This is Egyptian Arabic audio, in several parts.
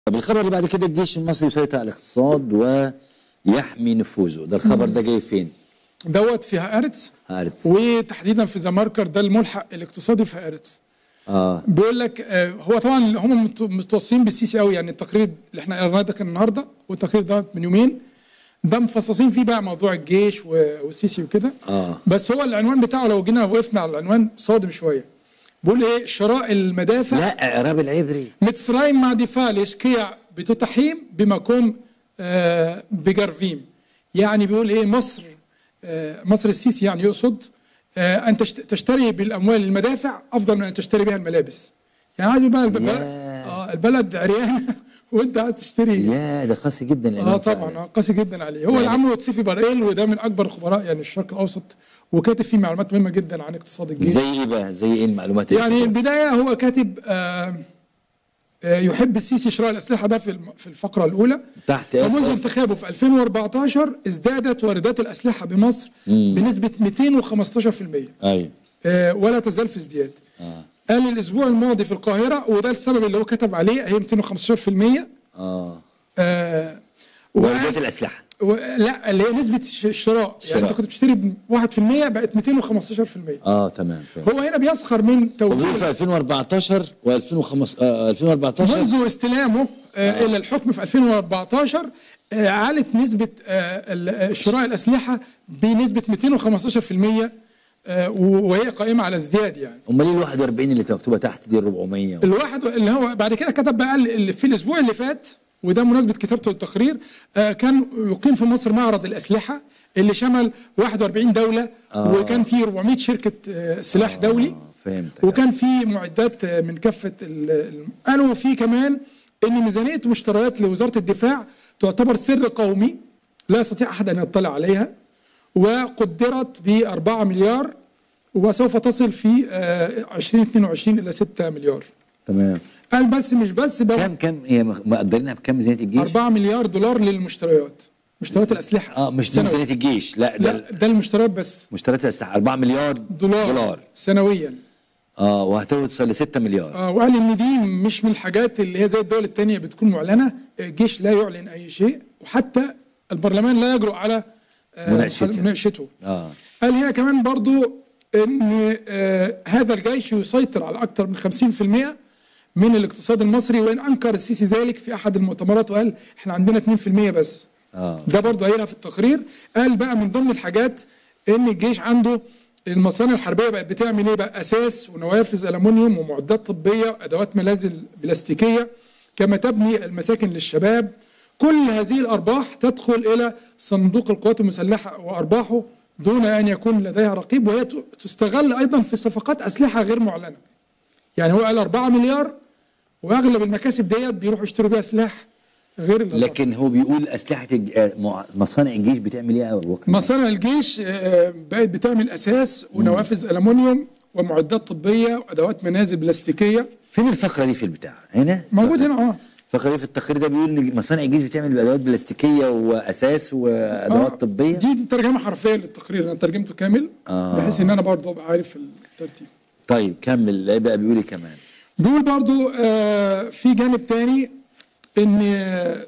طب الخبر اللي بعد كده الجيش المصري يسيطر على الاقتصاد ويحمي نفوذه ده الخبر ده جاي فين؟ دوت في هارتس هارتس وتحديدا في ذا ماركر ده الملحق الاقتصادي في هارتس اه بيقول لك آه، هو طبعا هم مت- متوصيين بالسيسي قوي يعني التقرير اللي احنا قريناه ده كان النهارده والتقرير ده من يومين ده مفصصين فيه بقى موضوع الجيش و- والسيسي وكده اه بس هو العنوان بتاعه لو جينا وقفنا على العنوان صادم شويه بيقول ايه شراء المدافع لا اعراب العبري מצרים מעדיפה להשקיע בתותחים במקום آه، بجرفيم يعني بيقول ايه مصر آه، مصر السيسي يعني يقصد آه، ان تشت- تشتري بالاموال المدافع افضل من ان تشتري بها الملابس يعني عايز بقى البلد ياه. اه البلد عريان وانت قاعد تشتري يا ده قاسي جدا اه الإعلام طبعا فعلا. آه، قاسي جدا عليه هو يعني- اللي عمله تسيفي برقيل وده من اكبر الخبراء يعني الشرق الاوسط وكاتب فيه معلومات مهمه جدا عن اقتصاد الجيش زي ايه بقى زي ايه المعلومات اللي يعني كتبها؟ البدايه هو كاتب آه، آه، يحب السيسي شراء الاسلحه ده في الم- في الفقره الاولى تحت فمنذ آه. انتخابه في 2014 ازدادت واردات الاسلحه بمصر مم. بنسبه 215% ايوه آه، ولا تزال في ازدياد اه قال الاسبوع الماضي في القاهره وده السبب اللي هو كتب عليه هي 215% اه آه، واردات وقال الاسلحه و- لا اللي هي نسبه الش- الشراء يعني الشراء. انت كنت بتشتري ب 1% بقت 215% اه تمام فاهم هو هنا بيسخر من وبيقول في توجيه 2014 و2005 آه 2014 منذ استلامه آه الى الحكم في 2014 آه علت نسبه آه ال- آه، شراء الاسلحه بنسبه 215% آه و- وهي قائمه على ازدياد يعني امال ايه ال 41 اللي مكتوبه تحت دي ال 400 الواحد اللي هو بعد كده كتب بقى اللي في الاسبوع اللي فات وده مناسبه كتابته للتقرير آه كان يقيم في مصر معرض الاسلحه اللي شمل 41 دوله آه. وكان فيه 400 شركه آه سلاح دولي آه فهمت وكان في معدات من كافه ال- ال- قالوا في كمان ان ميزانيه مشتريات لوزاره الدفاع تعتبر سر قومي لا يستطيع احد ان يطلع عليها وقدرت ب 4 مليار وسوف تصل في آه، 2022 الى 6 مليار تمام قال بس مش بس بقى كم كم هي مخ- مقدرينها بكم ميزانيه الجيش؟ 4 مليار دولار للمشتريات مشتريات الاسلحه اه مش دي سنوي. ميزانيه الجيش لا ده لا ده المشتريات بس مشتريات الاسلحه 4 مليار دولار, دولار سنويا اه وهتوصل ل 6 مليار آه وقال ان دي مش من الحاجات اللي هي زي الدول التانية بتكون معلنه الجيش لا يعلن اي شيء وحتى البرلمان لا يجرؤ على آه، مناقشته. مناقشته اه قال هنا كمان برضو ان آه هذا الجيش يسيطر على اكثر من 50% من الاقتصاد المصري وان انكر السيسي ذلك في احد المؤتمرات وقال احنا عندنا 2% بس اه ده برضه قايلها في التقرير قال بقى من ضمن الحاجات ان الجيش عنده المصانع الحربيه بقت بتعمل ايه بقى اساس ونوافذ الومنيوم ومعدات طبيه وادوات منازل بلاستيكيه كما تبني المساكن للشباب كل هذه الارباح تدخل الى صندوق القوات المسلحه وارباحه دون ان يكون لديها رقيب وهي ت- تستغل ايضا في صفقات اسلحه غير معلنه يعني هو قال 4 مليار واغلب المكاسب ديت بيروحوا يشتروا بيها سلاح غير الأرباح. لكن هو بيقول اسلحه الج... آه، مع- مصانع الجيش بتعمل ايه يا ابو بكر؟ مصانع الجيش آه، بقت بتعمل اساس ونوافذ الومنيوم ومعدات طبيه وادوات منازل بلاستيكيه فين الفقره دي في البتاع؟ هنا؟ موجود هنا اه الفقره دي في التقرير ده بيقول ان مصانع الجيش بتعمل ادوات بلاستيكيه واساس وادوات آه، طبيه دي دي ترجمه حرفيه للتقرير انا ترجمته كامل آه. بحيث ان انا برضه ابقى عارف الترتيب طيب كمل ايه بقى بيقول ايه كمان؟ بيقول برضو آه، في جانب تاني ان آه،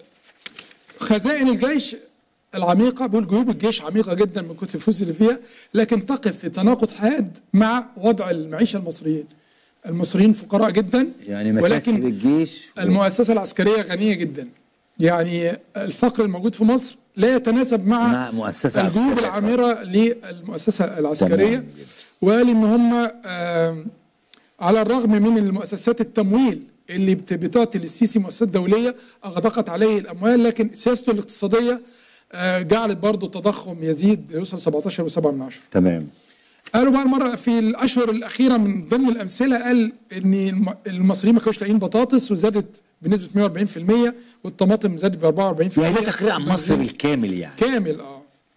خزائن الجيش العميقة بيقول جيوب الجيش عميقة جدا من كتر الفلوس اللي فيها لكن تقف في تناقض حاد مع وضع المعيشة المصريين المصريين فقراء جدا يعني مكاسب ولكن الجيش و- المؤسسة العسكرية غنية جدا يعني الفقر الموجود في مصر لا يتناسب مع, مع مؤسسة الجيوب عسكرية. العامرة للمؤسسة العسكرية تمام. وقال ان هم آم، على الرغم من المؤسسات التمويل اللي بت- بتعطي للسيسي مؤسسات دولية أغدقت عليه الأموال لكن سياسته الاقتصادية آه، جعلت برضه التضخم يزيد يوصل 17.7 من عشرة تمام قالوا بقى المرة في الأشهر الأخيرة من ضمن الأمثلة قال إن الم- المصريين ما كانوش لاقيين بطاطس وزادت بنسبة 140% والطماطم زادت ب 44% يعني ده تقرير عن مصر بالكامل يعني كامل اه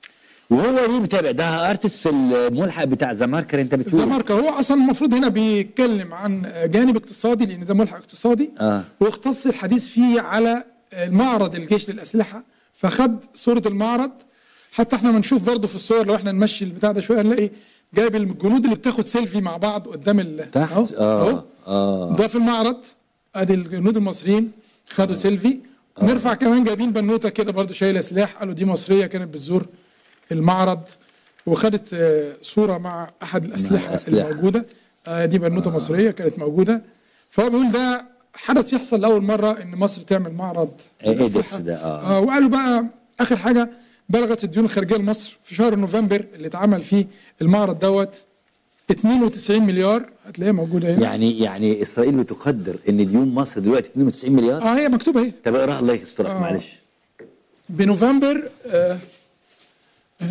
وهو ليه متابع ده ارتست في الملحق بتاع ذا ماركر انت بتقول زماركا هو اصلا المفروض هنا بيتكلم عن جانب اقتصادي لان ده ملحق اقتصادي اه واختص الحديث فيه على معرض الجيش للاسلحه فخد صوره المعرض حتى احنا بنشوف برضه في الصور لو احنا نمشي البتاع ده شويه هنلاقي جايب الجنود اللي بتاخد سيلفي مع بعض قدام ال تحت أهو، اه أهو. اه ده في المعرض ادي الجنود المصريين خدوا سيلفي نرفع كمان جايبين بنوته كده برضو شايله سلاح قالوا دي مصريه كانت بتزور المعرض وخدت آه، صوره مع احد الاسلحه الأسلحة. الموجوده آه، دي بنوته مصريه كانت موجوده فهو بيقول ده حدث يحصل لاول مره ان مصر تعمل معرض إيه للأسلحة. إيدكس ده، آه. آه وقالوا بقى اخر حاجه بلغت الديون الخارجيه لمصر في شهر نوفمبر اللي اتعمل فيه المعرض دوت 92 مليار هتلاقيها موجوده هنا يعني يعني اسرائيل بتقدر ان ديون مصر دلوقتي 92 مليار اه هي مكتوبه اهي طب اقراها الله يسترك آه. معلش بنوفمبر آه أهي.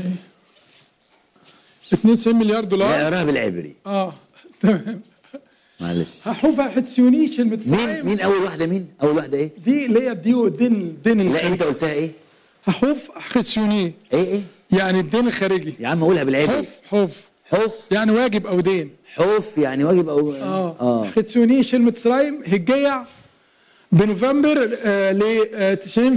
92 مليار لا دولار اقراها بالعبري اه تمام معلش هحوفها حتسيونيش مين المتسايم مين اول واحده مين اول واحده ايه دي اللي هي الديو الدين الدين لا الخارجي انت قلتها ايه هحوف حتسيوني ايه ايه يعني الدين الخارجي يا عم قولها بالعبري حوف حوف حوف يعني واجب او دين حوف يعني واجب او اه اه حتسيوني شلمة سرايم هجيع بنوفمبر آه ل آه،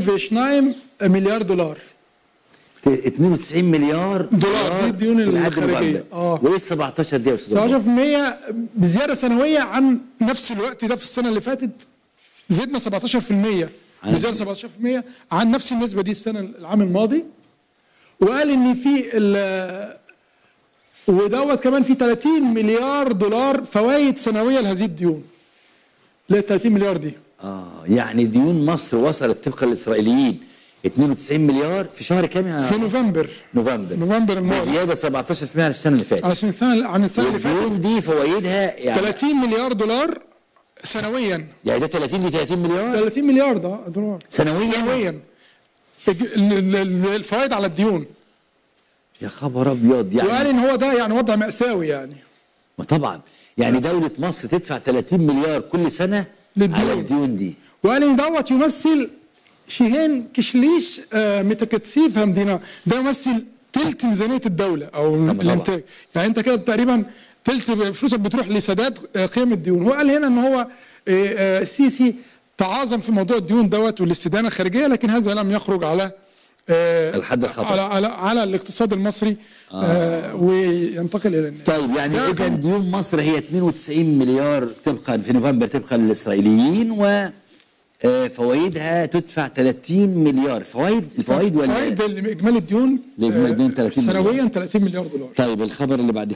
92 مليار دولار ت- 92 مليار دولار، دي الديون في العهد الخارجية. المغلق. آه. وايه ال 17 دي يا استاذ عمر؟ 17% بزياده سنويه عن نفس الوقت ده في السنه اللي فاتت زدنا 17% عن- بزياده 17% عن نفس النسبه دي السنه العام الماضي وقال ان في ال- ودوت كمان في 30 مليار دولار فوائد سنويه لهذه الديون اللي هي 30 مليار دي اه يعني ديون مصر وصلت طبقا للاسرائيليين 92 مليار في شهر كام يا في نوفمبر نوفمبر نوفمبر الماضي زياده 17% عن السنه اللي فاتت عشان السنه عن السنه اللي فاتت الديون دي فوائدها يعني 30 مليار دولار سنويا يعني ده 30 دي 30 مليار 30 مليار ده دولار سنويا سنويا الج- ال- ال- الفوائد على الديون يا خبر ابيض وقال يعني ان هو ده يعني وضع مأساوي يعني ما طبعا يعني دوله مصر تدفع 30 مليار كل سنه للديون. على الديون دي وقال ان دوت يمثل شيهين كشليش آه، متكتسيف همدينا ده يمثل تلت ميزانيه الدوله او طبعا. الانتاج يعني انت كده تقريبا تلت فلوسك بتروح لسداد آه، قيم الديون وقال هنا ان هو آه، آه، السيسي تعاظم في موضوع الديون دوت والاستدانه الخارجيه لكن هذا لم يخرج على آه، الحد الخطر. على على على الاقتصاد المصري آه. وينتقل الى الناس طيب يعني ده اذا كان- ديون مصر هي 92 مليار طبقا في نوفمبر طبقا للاسرائيليين و آه، فوائدها تدفع 30 مليار فوائد الفوائد ولا فوائد اجمالي الديون لإجمالي الديون آه، 30 مليار. سنويا 30 مليار دولار طيب الخبر اللي بعد